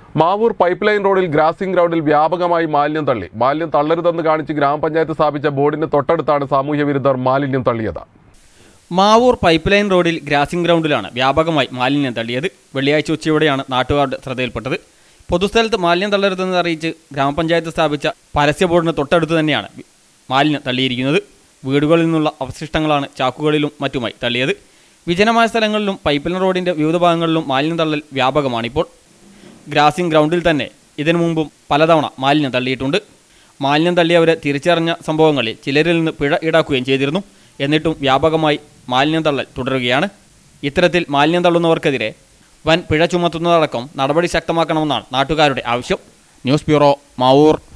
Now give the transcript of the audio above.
Mavoor pipe line റോഡിൽ ഗ്രാസിംഗ് ഗ്രൗണ്ടിൽ വ്യാപകമായി മാലിന്യം തള്ളി മാലിന്യം തള്ളരുതെന്ന് കാണിച്ച് ഗ്രാമപഞ്ചായത്ത് സ്ഥാപിച്ച ബോർഡിന് തൊട്ടടുത്താണ് സാമൂഹ്യ വിരുദ്ധർ മാലിന്യം തള്ളിയത് മാവൂർ പൈപ്പ് ലൈൻ റോഡിൽ ഗ്രാസിംഗ് ഗ്രൗണ്ടിലാണ് വ്യാപകമായി മാലിന്യം തള്ളിയത് വെള്ളിയാഴ്ച ഉച്ചയോടെയാണ് നാട്ടുകാരുടെ ശ്രദ്ധയിൽപ്പെട്ടത് പൊതുസ്ഥലത്ത് മാലിന്യം തള്ളരുതെന്ന് അറിയിച്ച് ഗ്രാമപഞ്ചായത്ത് സ്ഥാപിച്ച പരസ്യ ബോർഡിന് തൊട്ടടുത്ത് തന്നെയാണ് മാലിന്യം തള്ളിയിരിക്കുന്നത് വീടുകളിൽ നിന്നുള്ള അവശിഷ്ടങ്ങളാണ് ചാക്കുകളിലും മറ്റുമായി തള്ളിയത് വിജനമായ സ്ഥലങ്ങളിലും പൈപ്പ് ലൈൻ റോഡിന്റെ വിവിധ ഭാഗങ്ങളിലും മാലിന്യം തള്ളൽ വ്യാപകമാണിപ്പോൾ ഗ്രാസിംഗ് ഗ്രൗണ്ടിൽ തന്നെ ഇതിനു മുമ്പും പലതവണ മാലിന്യം തള്ളിയിട്ടുണ്ട് മാലിന്യം തള്ളിയവരെ തിരിച്ചറിഞ്ഞ സംഭവങ്ങളിൽ ചിലരിൽ നിന്ന് പിഴ ഈടാക്കുകയും ചെയ്തിരുന്നു എന്നിട്ടും വ്യാപകമായി മാലിന്യം തള്ളൽ തുടരുകയാണ് ഇത്തരത്തിൽ മാലിന്യം തള്ളുന്നവർക്കെതിരെ വൻ പിഴ ചുമത്തുന്നതടക്കം നടപടി ശക്തമാക്കണമെന്നാണ് നാട്ടുകാരുടെ ആവശ്യം ന്യൂസ് ബ്യൂറോ മാവൂർ